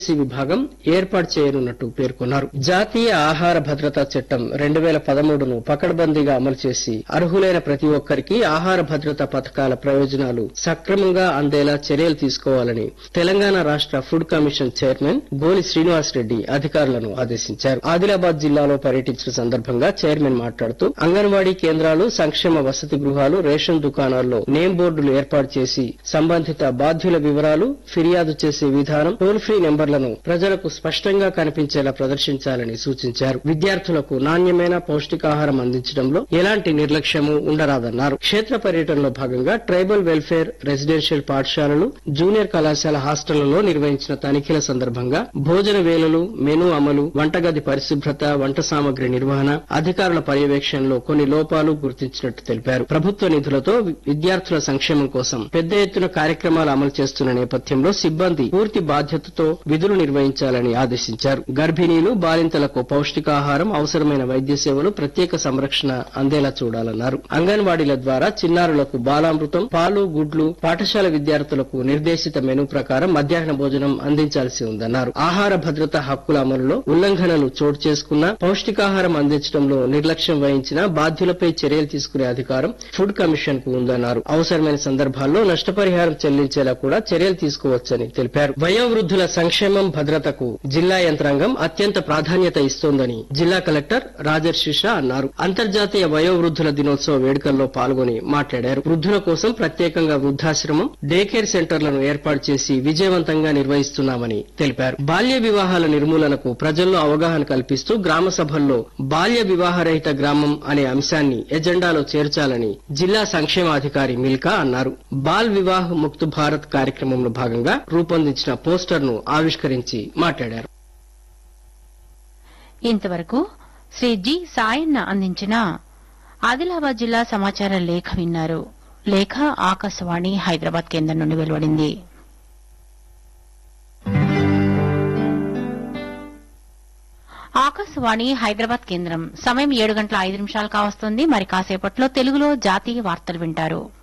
C విభాగం ఏర్పాటు చేయనున్నట్టు పేర్కొన్నారు జాతీయ ఆహార భద్రతా చట్టం రెండు వేల పదమూడును పకడ్బందీగా అమలు చేసి అర్హులైన ప్రతి ఒక్కరికి ఆహార భద్రతా పథకాల ప్రయోజనాలు సక్రమంగా అందేలా చర్యలు తీసుకోవాలని తెలంగాణ రాష్ట్ర ఫుడ్ కమిషన్ చైర్మన్ గోలి శ్రీనివాస్ రెడ్డి అధికారులను ఆదేశించారు ఆదిలాబాద్ జిల్లాలో పర్యటించిన సందర్భంగా చైర్మన్ మాట్లాడుతూ అంగన్వాడీ కేంద్రాలు సంక్షేమ వసతి గృహాలు రేషన్ దుకాణాల్లో నేమ్ బోర్డులు ఏర్పాటు చేసి సంబంధిత బాధ్యుల వివరాలు ఫిర్యాదు చేసే విధానం టోల్ ఫ్రీ నెంబర్లను ప్రజలకు స్పష్టంగా కనిపించేలా ప్రదర్శించాలని సూచించారు విద్యార్థులకు నాణ్యమైన పౌష్టికాహారం అందించడంలో ఎలాంటి నిర్లక్ష్యము ఉండరాదన్నారు క్షేత్ర పర్యటనలో భాగంగా ట్రైబల్ వెల్ఫేర్ రెసిడెన్షియల్ పాఠశాలలు జూనియర్ కళాశాల హాస్టళ్లలో నిర్వహించిన తనిఖీల సందర్భంగా భోజన వేళలు మెను అమలు వంటగది పరిశుభ్రత వంట సామగ్రి నిర్వహణ అధికారుల పర్యవేక్షణలో కొన్ని లోపాలు గుర్తించినట్టు తెలిపారు ప్రభుత్వ నిధులతో వి- విద్యార్థుల సంక్షేమం కోసం పెద్ద ఎత్తున కార్యక్రమాలు అమలు చేస్తున్న నేపథ్యంలో సిబ్బంది పూర్తి బాధ్యతతో విధులు నిర్వహించాలని ఆదేశించారు గర్భిణీలు బాలింతలకు పౌష్టికాహారం అవసరమైన వైద్య సేవలు ప్రత్యేక సంరక్షణ అందేలా చూడాలన్నారు అంగన్వాడీల ద్వారా చిన్నారులకు బాలామృతం పాలు గుడ్లు పాఠశాల విద్యార్థులకు నిర్దేశిత మెనూ ప్రకారం మధ్యాహ్న భోజనం అందించాల్సి ఉందన్నారు ఆహార భద్రత హక్కుల అమలులో ఉల్లంఘనలు చోటు చేసుకున్నా పౌష్టికాహారం అందించడంలో నిర్లక్ష్యం వహించిన బాధ్యులపై చర్యలు తీసుకునే అధికారం ఫుడ్ కమిషన్ కు ఉందన్నారు అవసరమైన సందర్భాల్లో నష్టపరిహారం చెల్లించేలా కూడా చర్యలు తీసుకోవచ్చని తెలిపారు వయోవృద్ధుల సంక్షేమం భద్రతకు జిల్లా యంత్రాంగం అత్యంత ప్రాధాన్యత ఇస్తోందని జిల్లా కలెక్టర్ రాజర్షి షా అన్నారు అంతర్జాతీయ వయోవృద్ధుల దినోత్సవ వేడుకల్లో పాల్గొని మాట్లాడారు వృద్ధుల కోసం ప్రత్యేకంగా వృద్ధాశ్రమం డే కేర్ సెంటర్లను ఏర్పాటు చేసి విజయవంతంగా నిర్వహిస్తున్నామని తెలిపారు బాల్య వివాహాల నిర్మూలనకు ప్రజల్లో అవగాహన కల్పిస్తూ గ్రామ సభల్లో బాల్య వివాహరహిత గ్రామం అనే అంశాన్ని ఎజెండాలో చేర్చాలని జిల్లా సంక్షేమాధికారి మిల్కా అన్నారు బాల్ వివాహ్ ముక్త్ భారత్ కార్యక్రమంలో భాగంగా రూపొందించిన పోస్టర్ ను ఆవిష్కరించి మాట్లాడారు ఇంతవరకు శ్రీ జి సాయన్న అందించిన ఆదిలాబాద్ జిల్లా సమాచార లేఖ విన్నారు లేఖ ఆకాశవాణి హైదరాబాద్ కేంద్రం నుండి వెలువడింది ఆకాశవాణి హైదరాబాద్ కేంద్రం సమయం ఏడు గంటల ఐదు నిమిషాలు కావస్తుంది మరి కాసేపట్లో తెలుగులో జాతీయ వార్తలు వింటారు